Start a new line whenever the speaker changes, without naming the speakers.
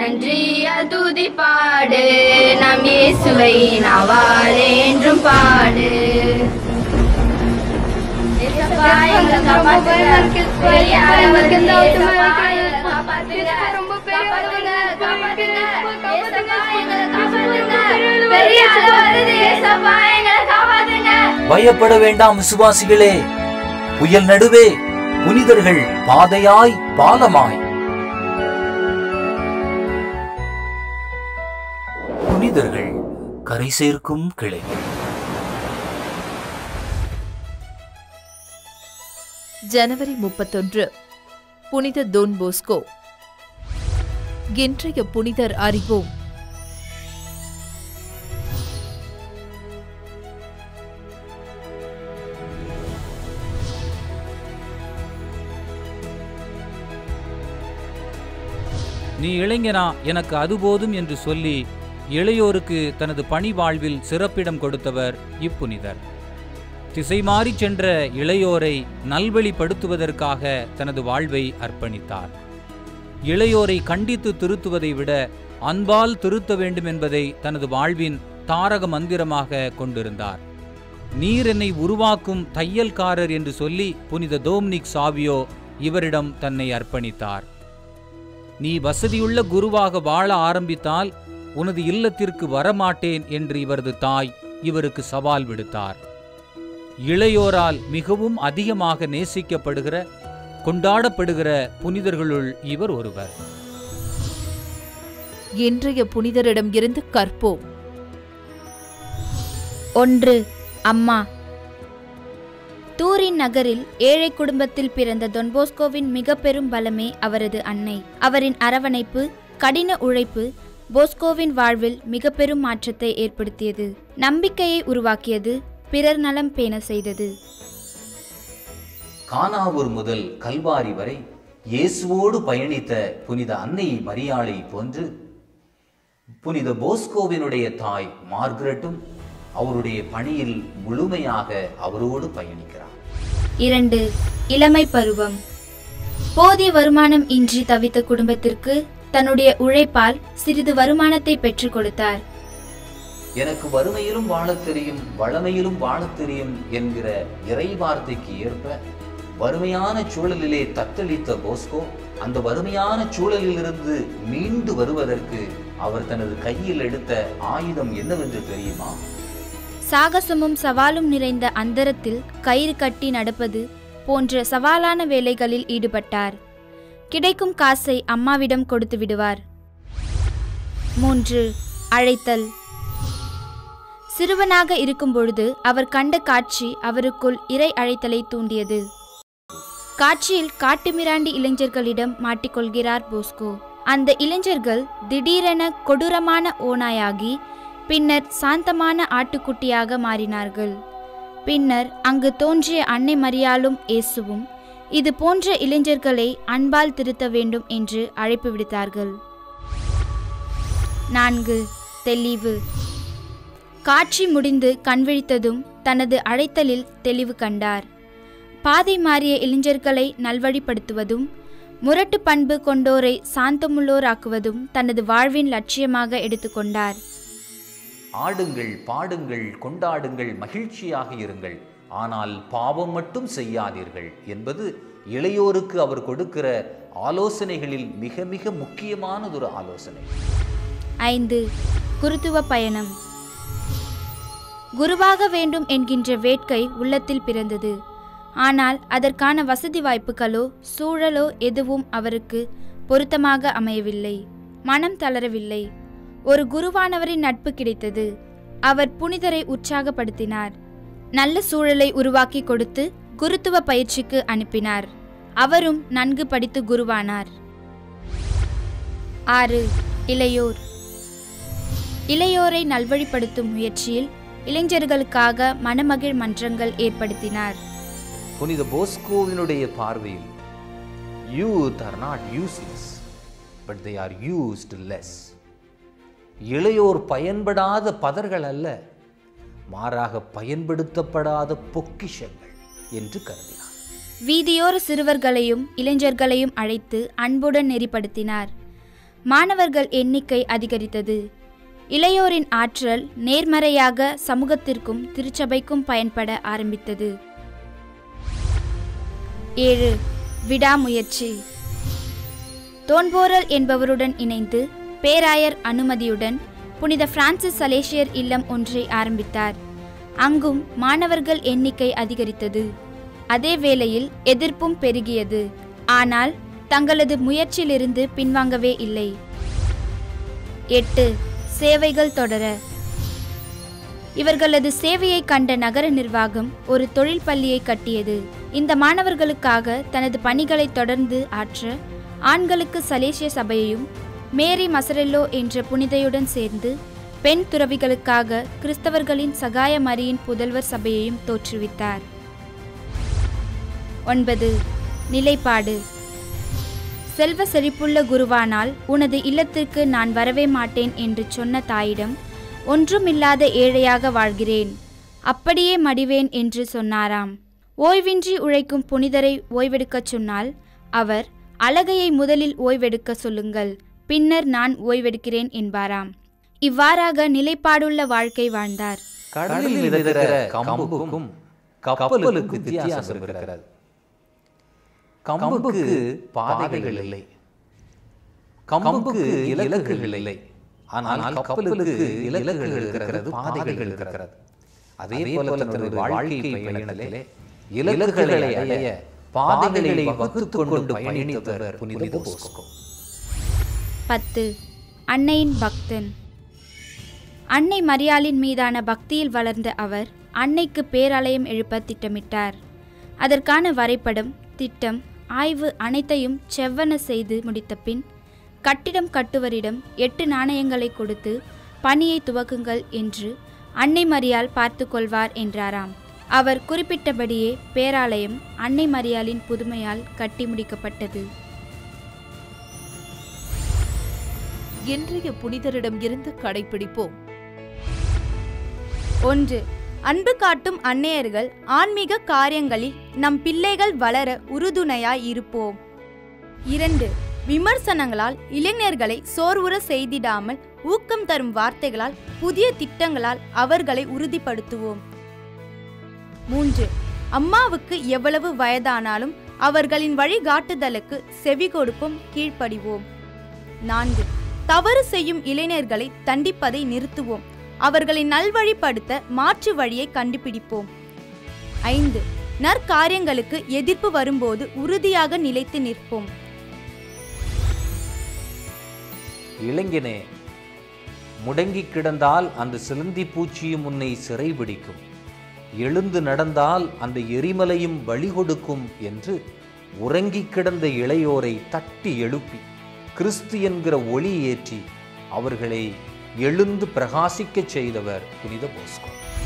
நன்றிய துதி பாடு நம் இயேசுவை நாவால் என்றும் பாடு ஏசப்பா, எங்களை காப்பாத்துங்க. பெரிய ஆண்டவரே, ஏசப்பா, எங்களை காப்பாத்துங்க. காப்பாத்துங்க, காப்பாத்துங்க. ஏசப்பா, எங்களை காப்பாத்துங்க. பெரிய ஆள் வருது, ஏசப்பா, எங்களை காப்பாத்துங்க.
பயப்பட வேண்டாம் விசுவாசிகளே புயல் நடுவே புனிதர்கள் பாதையாய் பாலமாய் புனிதர்கள் கரை சேர்க்கும் கிளை
ஜனவரி முப்பத்தொன்று புனித டோன் போஸ்கோ இன்றைய புனிதர் அறிவோம்
நீ இளைஞனா எனக்கு அது போதும் என்று சொல்லி இளையோருக்கு தனது பணி வாழ்வில் சிறப்பிடம் கொடுத்தவர் இப்புனிதர் திசை மாறிச் சென்ற இளையோரை நல்வழிப்படுத்துவதற்காக தனது வாழ்வை அர்ப்பணித்தார் இளையோரை கண்டித்து திருத்துவதை விட அன்பால் திருத்த வேண்டும் என்பதை தனது வாழ்வின் தாரக மந்திரமாக கொண்டிருந்தார் நீர் என்னை உருவாக்கும் தையல்காரர் என்று சொல்லி புனித டோம்னிக் சாவியோ இவரிடம் தன்னை அர்ப்பணித்தார் நீ வசதியுள்ள குருவாக வாழ ஆரம்பித்தால் உனது இல்லத்திற்கு வரமாட்டேன் என்று இவரது தாய் இவருக்கு சவால் விடுத்தார் இளையோரால் மிகவும் அதிகமாக நேசிக்கப்படுகிற கொண்டாடப்படுகிற புனிதர்களுள் இவர் ஒருவர்
இன்றைய புனிதரிடம் இருந்து கற்போம்
ஒன்று அம்மா தூரின் நகரில் ஏழை குடும்பத்தில் பிறந்த தொன்போஸ்கோவின் மிக பெரும் பலமே அவரது அன்னை அவரின் அரவணைப்பு கடின உழைப்பு போஸ்கோவின் வாழ்வில் மிக பெரும் மாற்றத்தை ஏற்படுத்தியது நம்பிக்கையை உருவாக்கியது பிறர் நலம் பேண செய்தது
கானாவூர் முதல் கல்வாரி வரை இயேசுவோடு பயணித்த புனித அன்னை மரியாளை போன்று புனித போஸ்கோவினுடைய தாய் மார்கரெட்டும் அவருடைய பணியில் முழுமையாக அவரோடு பயணிக்கிறார்
இரண்டு இளமை பருவம் போதிய வருமானம் இன்றி தவித்த குடும்பத்திற்கு தன்னுடைய உழைப்பால் சிறிது வருமானத்தை பெற்றுக் கொடுத்தார்
எனக்கு வறுமையிலும் வாழத் தெரியும் வளமையிலும் வாழத் தெரியும் என்கிற இறை வார்த்தைக்கு ஏற்ப வறுமையான சூழலிலே தத்தளித்த போஸ்கோ அந்த வறுமையான சூழலிலிருந்து மீண்டு வருவதற்கு அவர் தனது கையில் எடுத்த ஆயுதம் என்னவென்று தெரியுமா
சாகசமும் சவாலும் நிறைந்த அந்தரத்தில் கயிறு கட்டி நடப்பது போன்ற சவாலான வேலைகளில் ஈடுபட்டார் கிடைக்கும் காசை அம்மாவிடம் கொடுத்து விடுவார் மூன்று அழைத்தல் சிறுவனாக இருக்கும்பொழுது அவர் கண்ட காட்சி அவருக்குள் இறை அழைத்தலை தூண்டியது காட்சியில் காட்டுமிராண்டி இளைஞர்களிடம் மாட்டிக்கொள்கிறார் போஸ்கோ அந்த இளைஞர்கள் திடீரென கொடூரமான ஓநாயாகி பின்னர் சாந்தமான ஆட்டுக்குட்டியாக மாறினார்கள் பின்னர் அங்கு தோன்றிய அன்னை மரியாளும் இயேசுவும் இது போன்ற இளைஞர்களை அன்பால் திருத்த வேண்டும் என்று அழைப்பு விடுத்தார்கள் நான்கு தெளிவு காட்சி முடிந்து கண்விழித்ததும் தனது அழைத்தலில் தெளிவு கண்டார் பாதை மாறிய இளைஞர்களை நல்வழிப்படுத்துவதும் முரட்டு பண்பு கொண்டோரை சாந்தமுள்ளோராக்குவதும் தனது வாழ்வின் லட்சியமாக எடுத்துக்கொண்டார்
ஆடுங்கள் பாடுங்கள் கொண்டாடுங்கள் மகிழ்ச்சியாக இருங்கள் ஆனால் பாவம் மட்டும் செய்யாதீர்கள் என்பது இளையோருக்கு அவர் கொடுக்கிற ஆலோசனைகளில் மிக மிக முக்கியமானதொரு ஆலோசனை
ஐந்து குருத்துவ பயணம் குருவாக வேண்டும் என்கின்ற வேட்கை உள்ளத்தில் பிறந்தது ஆனால் அதற்கான வசதி வாய்ப்புகளோ சூழலோ எதுவும் அவருக்கு பொருத்தமாக அமையவில்லை மனம் தளரவில்லை ஒரு குருவானவரின் நட்பு கிடைத்தது அவர் புனிதரை உற்சாகப்படுத்தினார் நல்ல சூழலை உருவாக்கி கொடுத்து குருத்துவ பயிற்சிக்கு அனுப்பினார் அவரும் நன்கு படித்து குருவானார் ஆறு இளையோர் இளையோரை நல்வழிப்படுத்தும் முயற்சியில் இளைஞர்களுக்காக மணமகிழ் மன்றங்கள் ஏற்படுத்தினார்
புனித போஸ்கோவினுடைய பார்வையில் youth are not useless but they are used less இளையோர் பயன்படாத பதர்கள் அல்ல மாறாக பயன்படுத்தப்படாத பொக்கிஷங்கள் என்று கருதினார்
வீதியோர சிறுவர்களையும் இளைஞர்களையும் அழைத்து அன்புடன் நெறிப்படுத்தினார் மாணவர்கள் எண்ணிக்கை அதிகரித்தது இளையோரின் ஆற்றல் நேர்மறையாக சமூகத்திற்கும் திருச்சபைக்கும் பயன்பட ஆரம்பித்தது ஏழு விடாமுயற்சி தோன்போரல் என்பவருடன் இணைந்து பேராயர் அனுமதியுடன் புனித பிரான்சிஸ் சலேசியர் இல்லம் ஒன்றை ஆரம்பித்தார் அங்கும் மாணவர்கள் எண்ணிக்கை அதிகரித்தது அதே வேளையில் எதிர்ப்பும் பெருகியது ஆனால் தங்களது முயற்சியிலிருந்து பின்வாங்கவே இல்லை எட்டு சேவைகள் தொடர இவர்களது சேவையை கண்ட நகர நிர்வாகம் ஒரு தொழில் பள்ளியை கட்டியது இந்த மாணவர்களுக்காக தனது பணிகளை தொடர்ந்து ஆற்ற ஆண்களுக்கு சலேசிய சபையையும் மேரி மசரெல்லோ என்ற புனிதையுடன் சேர்ந்து பெண் துறவிகளுக்காக கிறிஸ்தவர்களின் சகாய மரியின் புதல்வர் சபையையும் தோற்றுவித்தார் ஒன்பது நிலைப்பாடு செல்வ செழிப்புள்ள குருவானால் உனது இல்லத்திற்கு நான் வரவே மாட்டேன் என்று சொன்ன தாயிடம் ஒன்றுமில்லாத ஏழையாக வாழ்கிறேன் அப்படியே மடிவேன் என்று சொன்னாராம் ஓய்வின்றி உழைக்கும் புனிதரை ஓய்வெடுக்கச் சொன்னால் அவர் அழகையை முதலில் ஓய்வெடுக்க சொல்லுங்கள் பின்னர் நான் ஓய்வெடுக்கிறேன் என்பாராம் இவ்வாறாக நிலைப்பாடுள்ள வாழ்க்கை வாழ்ந்தார்
கடலில் மிதக்கிற கம்புக்கும் கப்பலுக்கு வித்தியாசம் இருக்கிறது கம்புக்கு பாதைகள் இல்லை கம்புக்கு இலக்குகள் இல்லை ஆனால் கப்பலுக்கு இலக்குகள் இருக்கிறது பாதைகள் இருக்கிறது அதே போல தனது வாழ்க்கை பயணத்திலே இலக்குகளை அடைய பாதைகளை வகுத்துக் கொண்டு பயணித்தவர் புனித போஸ்கோ
பத்து அன்னையின் பக்தன் அன்னை மரியாளின் மீதான பக்தியில் வளர்ந்த அவர் அன்னைக்கு பேராலயம் எழுப்ப திட்டமிட்டார் அதற்கான வரைபடம் திட்டம் ஆய்வு அனைத்தையும் செவ்வன செய்து முடித்த பின் கட்டிடம் கட்டுவரிடம் எட்டு நாணயங்களை கொடுத்து பணியை துவக்குங்கள் என்று அன்னை மரியாள் பார்த்து கொள்வார் என்றாராம் அவர் குறிப்பிட்டபடியே பேராலயம் அன்னை மரியாளின் புதுமையால் கட்டி முடிக்கப்பட்டது
இன்றைய புனிதரிடம் இருந்து கடைபிடிப்போம்
ஒன்று அன்பு காட்டும் அன்னையர்கள் ஆன்மீக காரியங்களில் நம் பிள்ளைகள் வளர உறுதுணையாய் இருப்போம் இரண்டு விமர்சனங்களால் இளைஞர்களை சோர்வுற செய்திடாமல் ஊக்கம் தரும் வார்த்தைகளால் புதிய திட்டங்களால் அவர்களை உறுதிப்படுத்துவோம் மூன்று அம்மாவுக்கு எவ்வளவு வயதானாலும் அவர்களின் வழிகாட்டுதலுக்கு செவி கொடுப்போம் கீழ்ப்படிவோம் நான்கு தவறு செய்யும் இளைஞர்களை தண்டிப்பதை நிறுத்துவோம் அவர்களை நல்வழிப்படுத்த மாற்று வழியை கண்டுபிடிப்போம் ஐந்து நற்காரியங்களுக்கு எதிர்ப்பு வரும்போது உறுதியாக நிலைத்து நிற்போம்
இளைஞனே முடங்கி கிடந்தால் அந்த சிலந்தி பூச்சியும் உன்னை சிறைபிடிக்கும் எழுந்து நடந்தால் அந்த எரிமலையும் வழி கொடுக்கும் என்று உறங்கிக் கிடந்த இளையோரை தட்டி எழுப்பி கிறிஸ்து என்கிற ஒளி ஏற்றி அவர்களை எழுந்து பிரகாசிக்கச் செய்தவர் புனித போஸ்கோ